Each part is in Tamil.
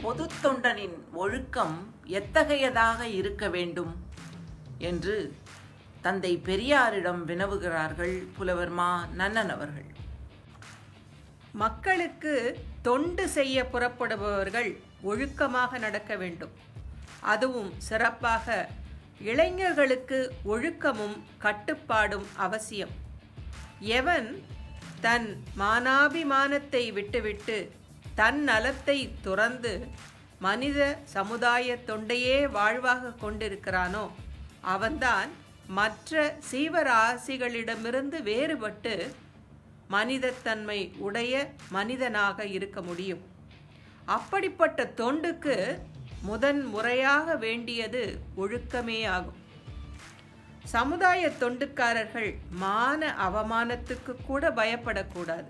பொது தொண்டனின் ஒழுக்கம் எத்தகையதாக இருக்க வேண்டும் என்று தந்தை பெரியாரிடம் வினவுகிறார்கள் புலவர் மா நன்னன் அவர்கள் மக்களுக்கு தொண்டு செய்ய புறப்படுபவர்கள் ஒழுக்கமாக நடக்க வேண்டும் அதுவும் சிறப்பாக இளைஞர்களுக்கு ஒழுக்கமும் கட்டுப்பாடும் அவசியம் எவன் தன் மானாபிமானத்தை விட்டுவிட்டு தன் நலத்தை துறந்து மனித சமுதாய தொண்டையே வாழ்வாக கொண்டிருக்கிறானோ அவன்தான் மற்ற சீவராசிகளிடமிருந்து வேறுபட்டு மனிதத்தன்மை உடைய மனிதனாக இருக்க முடியும் அப்படிப்பட்ட தொண்டுக்கு முதன் முறையாக வேண்டியது ஒழுக்கமே ஆகும் சமுதாய தொண்டுக்காரர்கள் மான அவமானத்துக்கு கூட பயப்படக்கூடாது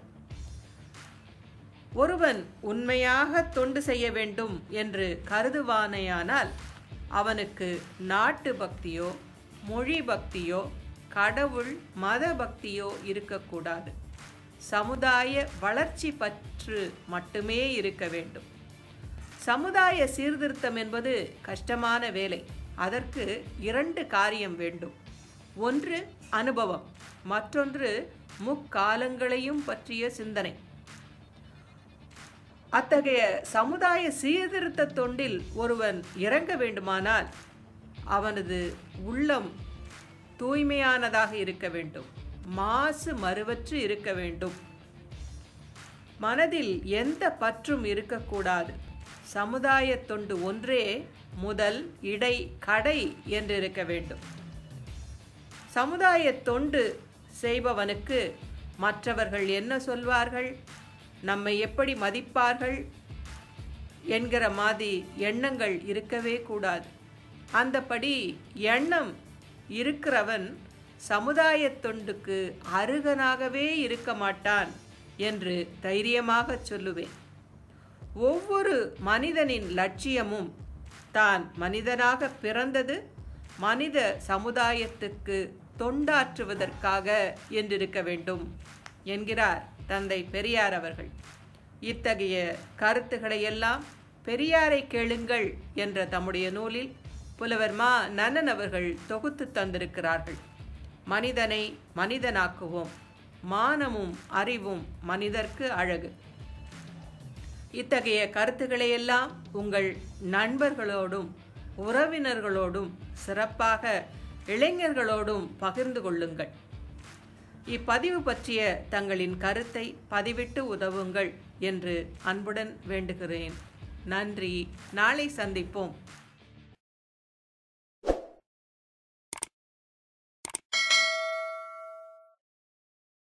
ஒருவன் உண்மையாக தொண்டு செய்ய வேண்டும் என்று கருதுவானேயானால் அவனுக்கு நாட்டு பக்தியோ மொழி பக்தியோ கடவுள் மத பக்தியோ இருக்கக்கூடாது சமுதாய வளர்ச்சி பற்று மட்டுமே இருக்க வேண்டும் சமுதாய சீர்திருத்தம் என்பது கஷ்டமான வேலை அதற்கு இரண்டு காரியம் வேண்டும் ஒன்று அனுபவம் மற்றொன்று முக்காலங்களையும் பற்றிய சிந்தனை அத்தகைய சமுதாய சீர்திருத்த தொண்டில் ஒருவன் இறங்க வேண்டுமானால் அவனது உள்ளம் தூய்மையானதாக இருக்க வேண்டும் மாசு மறுவற்று இருக்க வேண்டும் மனதில் எந்த பற்றும் இருக்கக்கூடாது சமுதாய தொண்டு ஒன்றே முதல் இடை கடை என்று இருக்க வேண்டும் சமுதாய தொண்டு செய்பவனுக்கு மற்றவர்கள் என்ன சொல்வார்கள் நம்மை எப்படி மதிப்பார்கள் என்கிற மாதிரி எண்ணங்கள் இருக்கவே கூடாது அந்தபடி எண்ணம் இருக்கிறவன் சமுதாய தொண்டுக்கு அருகனாகவே இருக்க மாட்டான் என்று தைரியமாக சொல்லுவேன் ஒவ்வொரு மனிதனின் லட்சியமும் தான் மனிதனாக பிறந்தது மனித சமுதாயத்துக்கு தொண்டாற்றுவதற்காக என்றிருக்க வேண்டும் என்கிறார் தந்தை பெரியார் அவர்கள் இத்தகைய கருத்துக்களை எல்லாம் பெரியாரை கேளுங்கள் என்ற தம்முடைய நூலில் புலவர் மா நன்னன் அவர்கள் தொகுத்து தந்திருக்கிறார்கள் மனிதனை மனிதனாக்குவோம் மானமும் அறிவும் மனிதர்க்கு அழகு இத்தகைய கருத்துக்களை எல்லாம் உங்கள் நண்பர்களோடும் உறவினர்களோடும் சிறப்பாக இளைஞர்களோடும் பகிர்ந்து கொள்ளுங்கள் இப்பதிவு பற்றிய தங்களின் கருத்தை பதிவிட்டு உதவுங்கள் என்று அன்புடன் வேண்டுகிறேன் நன்றி நாளை சந்திப்போம்